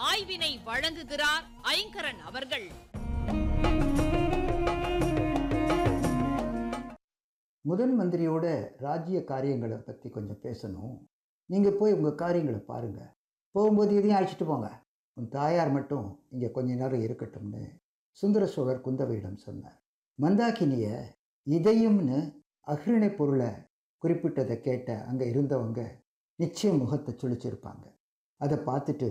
ஆய்வினை வழங்குகிறார் ஐங்கரன் அவர்கள் முதன் மந்திரியோட ராஜ்ய காரியங்களை பற்றி கொஞ்சம் பேசணும் நீங்கள் போய் உங்கள் காரியங்களை பாருங்கள் போகும்போது இதையும் அழைச்சிட்டு போங்க உன் தாயார் மட்டும் இங்கே கொஞ்ச நேரம் இருக்கட்டும்னு சுந்தர சோழர் குந்தவையிடம் சொன்னார் மந்தாகினிய இதையும்னு அகிரிணை பொருளை குறிப்பிட்டதை கேட்ட அங்கே இருந்தவங்க நிச்சயம் முகத்தை சுழிச்சிருப்பாங்க அதை பார்த்துட்டு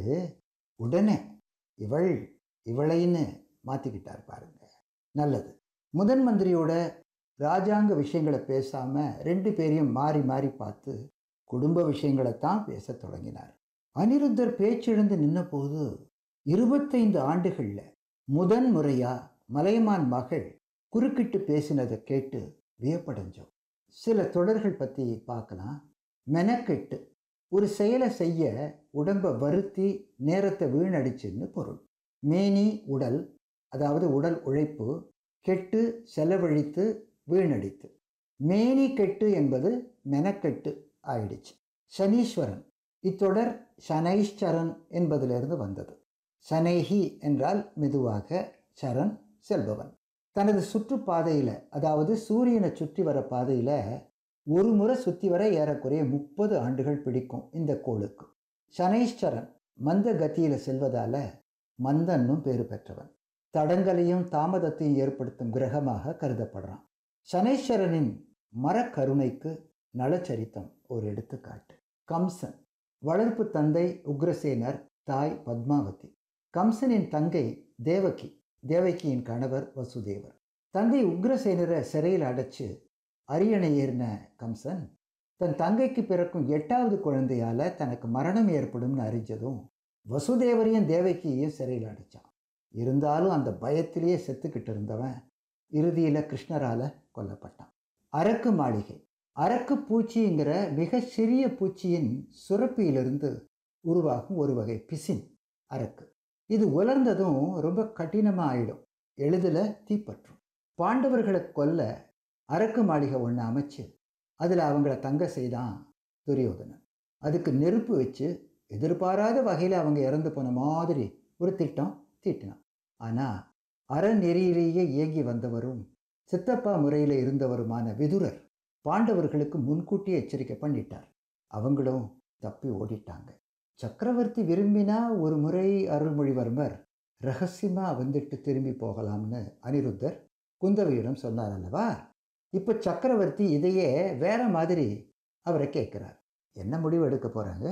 உடனே இவள் இவளைன்னு மாற்றிக்கிட்டார் பாருங்க நல்லது முதன் மந்திரியோட ராஜாங்க விஷயங்களை பேசாமல் ரெண்டு பேரையும் மாறி மாறி பார்த்து குடும்ப விஷயங்களைத்தான் பேசத் தொடங்கினார் அனிருத்தர் பேச்செழுந்து நின்னபோது இருபத்தைந்து ஆண்டுகளில் முதன் முறையா மலையமான் மகள் குறுக்கிட்டு பேசினதை கேட்டு வியப்படைஞ்சோம் சில தொடர்கள் பற்றி பார்க்கலாம் மெனக்கெட்டு ஒரு செயலை செய்ய உடம்பை வருத்தி நேரத்தை வீணடிச்சுன்னு பொருள் மேனி உடல் அதாவது உடல் உழைப்பு கெட்டு செலவழித்து வீணடித்து மேனி கெட்டு என்பது மெனக்கெட்டு ஆயிடுச்சு சனீஸ்வரன் இத்தொடர் சனைஷ்சரன் என்பதிலிருந்து வந்தது சனைஹி என்றால் மெதுவாக சரண் செல்பவன் தனது சுற்றுப்பாதையில் அதாவது சூரியனை சுற்றி வர பாதையில் ஒரு முறை சுற்றி வர ஏறக்குறைய முப்பது ஆண்டுகள் பிடிக்கும் இந்த கோளுக்கு சனைஷ்சரன் மந்த கத்தியில் செல்வதால் மந்தன்னும் பேறு பெற்றவன் தடங்கலையும் தாமதத்தையும் ஏற்படுத்தும் கிரகமாக கருதப்படுறான் சனீஸ்வரனின் மரக்கருணைக்கு நலச்சரித்தம் ஒரு எடுத்துக்காட்டு கம்சன் வளர்ப்பு தந்தை உக்ரசேனர் தாய் பத்மாவதி கம்சனின் தங்கை தேவகி தேவகியின் கணவர் வசுதேவர் தந்தை உக்ரசேனரை சிறையில் அடைச்சு அரியணை ஏறின கம்சன் தன் தங்கைக்கு பிறக்கும் எட்டாவது குழந்தையால தனக்கு மரணம் ஏற்படும்னு அறிஞ்சதும் வசுதேவரையும் தேவகியையும் சிறையில் அடைச்சான் இருந்தாலும் அந்த பயத்திலேயே செத்துக்கிட்டு இருந்தவன் இறுதியில் கிருஷ்ணரால கொல்லப்பட்டான் அரக்கு மாளிகை அரக்கு பூச்சிங்கிற மிக சிறிய பூச்சியின் சுரப்பியிலிருந்து உருவாகும் ஒரு வகை பிசின் அரக்கு இது உலர்ந்ததும் ரொம்ப கடினமாக ஆயிடும் எளிதில் தீப்பற்றும் பாண்டவர்களை கொல்ல அரக்கு மாளிகை ஒன்று அமைச்சு அதில் அவங்கள தங்க செய்தான் துரியோதனன் அதுக்கு நெருப்பு வச்சு எதிர்பாராத வகையில் அவங்க இறந்து போன மாதிரி ஒரு திட்டம் தீட்டினான் ஆனால் அறநெறியிலேயே இயங்கி வந்தவரும் சித்தப்பா முறையில் இருந்தவருமான விதுரர் பாண்டவர்களுக்கு முன்கூட்டியே எச்சரிக்கை பண்ணிட்டார் அவங்களும் தப்பி ஓடிட்டாங்க சக்கரவர்த்தி விரும்பினா ஒரு முறை அருள்மொழிவர்மர் ரகசியமாக வந்துட்டு திரும்பி போகலாம்னு அனிருத்தர் குந்தவையிடம் சொன்னார் அல்லவா இப்போ சக்கரவர்த்தி இதையே வேற மாதிரி அவரை கேட்குறார் என்ன முடிவு எடுக்க போகிறாங்க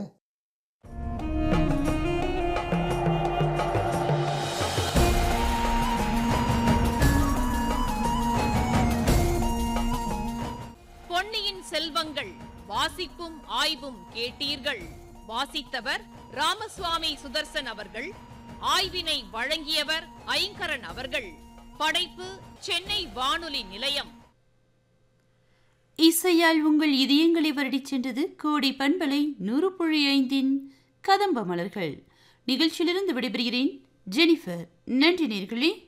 பொன்னியின் செல்வங்கள் வாசிப்பும் ஆய்வும் கேட்டீர்கள் வாசித்தவர் ராமசுவாமி சுதர்சன் அவர்கள் ஆய்வினை வழங்கியவர் ஐங்கரன் அவர்கள் படைப்பு சென்னை வானொலி நிலையம் இசையால் உங்கள் இதயங்களை வருடிச் சென்றது கோடி பண்பலை நூறு புள்ளி ஐந்தின் கதம்ப மலர்கள் நிகழ்ச்சியிலிருந்து விடைபெறுகிறேன் ஜெனிஃபர் நன்றி நேர்களே